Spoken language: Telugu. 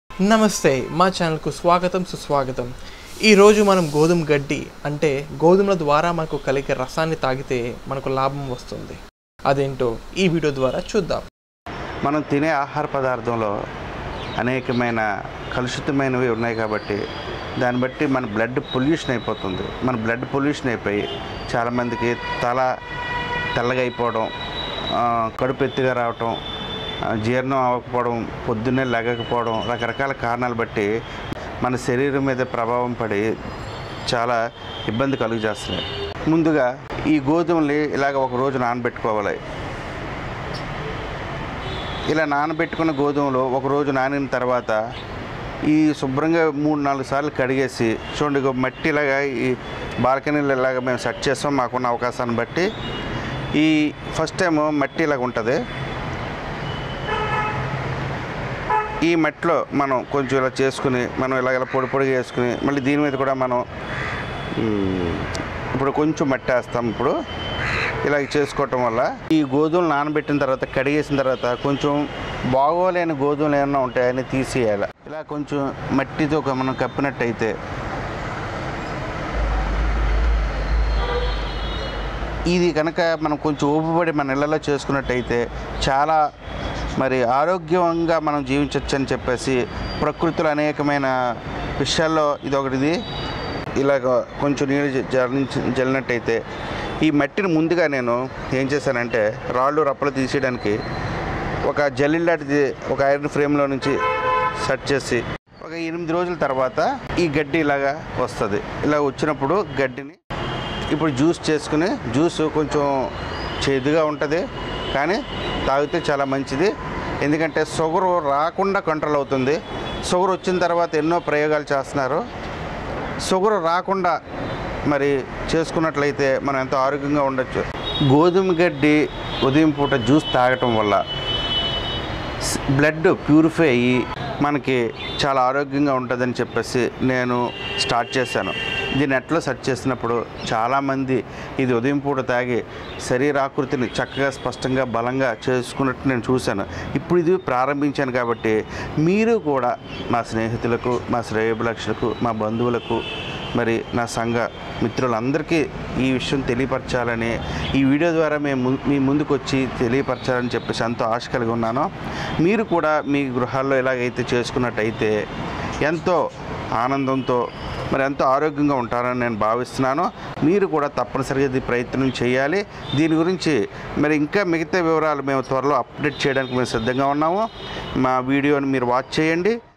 నమస్తే మా ఛానల్కు స్వాగతం సుస్వాగతం ఈరోజు మనం గోధుమ గడ్డి అంటే గోధుమల ద్వారా మనకు కలిగే రసాన్ని తాగితే మనకు లాభం వస్తుంది అదేంటో ఈ వీడియో ద్వారా చూద్దాం మనం తినే ఆహార పదార్థంలో అనేకమైన కలుషితమైనవి ఉన్నాయి కాబట్టి దాన్ని బట్టి మన బ్లడ్ పొల్యూషన్ అయిపోతుంది మన బ్లడ్ పొల్యూషన్ అయిపోయి చాలామందికి తల తెల్లగా అయిపోవడం ఆ, కడుపు ఎత్తుగా రావటం ఆ, జీర్ణం అవ్వకపోవడం పొద్దున్నే లెగకపోవడం రకరకాల కారణాలు బట్టి మన శరీరం మీద ప్రభావం పడి చాలా ఇబ్బంది కలుగు చేస్తున్నాయి ముందుగా ఈ గోధుమల్ని ఇలాగ ఒక రోజు నానబెట్టుకోవాలి ఇలా నానబెట్టుకున్న గోధుమలు ఒక రోజు నానిన తర్వాత ఈ శుభ్రంగా మూడు నాలుగు సార్లు కడిగేసి చూడండి ఇగో మట్టి ఇలాగా ఈ బాల్కనీలు ఇలాగ మేము సెట్ చేస్తాం మాకున్న అవకాశాన్ని బట్టి ఈ ఫస్ట్ టైం మట్టి ఇలాగ ఉంటుంది ఈ మట్టిలో మనం కొంచెం ఇలా చేసుకుని మనం ఇలా ఇలా పొడి పొడిగా వేసుకుని మళ్ళీ దీని మీద కూడా మనం మ్, ఇప్పుడు కొంచెం మట్టి వేస్తాం ఇప్పుడు ఇలా చేసుకోవటం వల్ల ఈ గోధుమలు నానబెట్టిన తర్వాత కడిగేసిన తర్వాత కొంచెం బాగోలేని గోధుమలు ఏమైనా ఉంటాయని తీసేయాలి ఇలా కొంచెం మట్టితో ఒక మనం కప్పినట్టయితే ఇది కనుక మనం కొంచెం ఊపిపడి మన ఇళ్ళలో చేసుకున్నట్టయితే చాలా మరి ఆరోగ్యంగా మనం జీవించవచ్చు అని చెప్పేసి ప్రకృతిలో అనేకమైన విషయాల్లో ఇది ఒకటిది ఇలాగ కొంచెం నీళ్ళు జ- జల్లించి జల్లినట్టయితే ఈ మట్టిని ముందుగా నేను ఏం చేశానంటే రాళ్ళు రప్పలు తీసేయడానికి ఒక జల్లి లాంటిది ఒక ఐరన్ ఫ్రేమ్లో నుంచి సెట్ చేసి ఒక ఎనిమిది రోజుల తర్వాత ఈ గడ్డి ఇలాగా వస్తుంది ఇలా వచ్చినప్పుడు గడ్డిని ఇప్పుడు జ్యూస్ చేసుకుని జ్యూస్ కొంచెం చేదుగా ఉంటుంది కానీ తాగితే చాలా మంచిది ఎందుకంటే షుగర్ రాకుండా కంట్రోల్ అవుతుంది షుగర్ వచ్చిన తర్వాత ఎన్నో ప్రయోగాలు చేస్తున్నారు షుగర్ రాకుండా మరి చేసుకున్నట్లయితే మనం ఎంతో ఆరోగ్యంగా ఉండొచ్చు గోధుమ గడ్డి ఉదయం పూట జ్యూస్ తాగటం వల్ల స్- బ్లడ్ ప్యూరిఫై అయ్యి మనకి చాలా ఆరోగ్యంగా ఉంటుందని చెప్పేసి నేను స్టార్ట్ చేశాను దీన్ని నెట్లో సెర్చ్ చేసినప్పుడు చాలామంది ఇది ఉదయం పూట తాగి శరీరాకృతిని చక్కగా స్పష్టంగా బలంగా చేసుకున్నట్టు నేను చూశాను ఇప్పుడు ఇది ప్రారంభించాను కాబట్టి మీరు కూడా మా స్నేహితులకు మా శ్రేయభిలక్షులకు మా బంధువులకు మరి నా సంఘ మిత్రులందరికీ ఈ విషయం తెలియపరచాలని ఈ వీడియో ద్వారా మేము ము- మీ ముందుకు వచ్చి తెలియపరచాలని చెప్పేసి ఎంతో ఆశ కలిగి ఉన్నాను మీరు కూడా మీ గృహాల్లో ఎలాగైతే చేసుకున్నట్టయితే ఎంతో ఆనందంతో మరి ఎంతో ఆరోగ్యంగా ఉంటారని నేను భావిస్తున్నాను మీరు కూడా తప్పనిసరిగా ఇది ప్రయత్నం చేయాలి దీని గురించి మరి ఇంకా మిగతా వివరాలు మేము త్వరలో అప్డేట్ చేయడానికి మేము సిద్ధంగా ఉన్నాము మా వీడియోని మీరు వాచ్ చేయండి